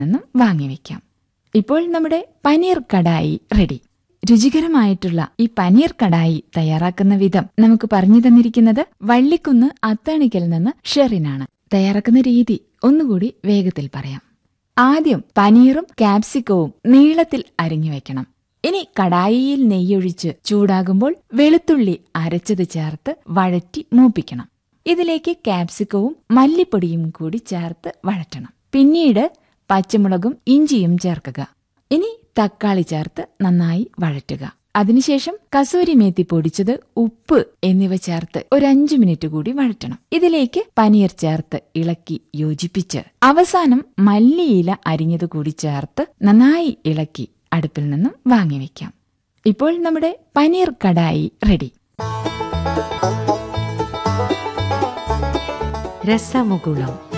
നിന്നും വാങ്ങിവെക്കാം ഇപ്പോൾ നമ്മുടെ പനീർ കടായി റെഡി രുചികരമായിട്ടുള്ള ഈ പനീർ കടായി തയ്യാറാക്കുന്ന വിധം നമുക്ക് പറഞ്ഞു തന്നിരിക്കുന്നത് വള്ളിക്കുന്ന് അത്താണിക്കൽ നിന്ന് ഷെറിനാണ് തയ്യാറാക്കുന്ന രീതി ഒന്നുകൂടി വേഗത്തിൽ പറയാം ആദ്യം പനീറും കാപ്സിക്കവും നീളത്തിൽ അരിഞ്ഞു വെക്കണം ഇനി കടായിയിൽ നെയ്യൊഴിച്ച് ചൂടാകുമ്പോൾ വെളുത്തുള്ളി അരച്ചത് ചേർത്ത് വഴറ്റി മൂപ്പിക്കണം ഇതിലേക്ക് കാപ്സിക്കവും മല്ലിപ്പൊടിയും കൂടി ചേർത്ത് വഴറ്റണം പിന്നീട് പച്ചമുളകും ഇഞ്ചിയും ചേർക്കുക ഇനി തക്കാളി ചേർത്ത് നന്നായി വഴറ്റുക അതിനുശേഷം കസൂരി മേത്തി പൊടിച്ചത് ഉപ്പ് എന്നിവ ചേർത്ത് ഒരു അഞ്ചു മിനിറ്റ് കൂടി വഴറ്റണം ഇതിലേക്ക് പനീർ ചേർത്ത് ഇളക്കി യോജിപ്പിച്ച് അവസാനം മല്ലിയില അരിഞ്ഞത് കൂടി ചേർത്ത് നന്നായി ഇളക്കി അടുപ്പിൽ നിന്നും വാങ്ങിവെക്കാം ഇപ്പോൾ നമ്മുടെ പനീർ കടായി റെഡി രസമുകുളം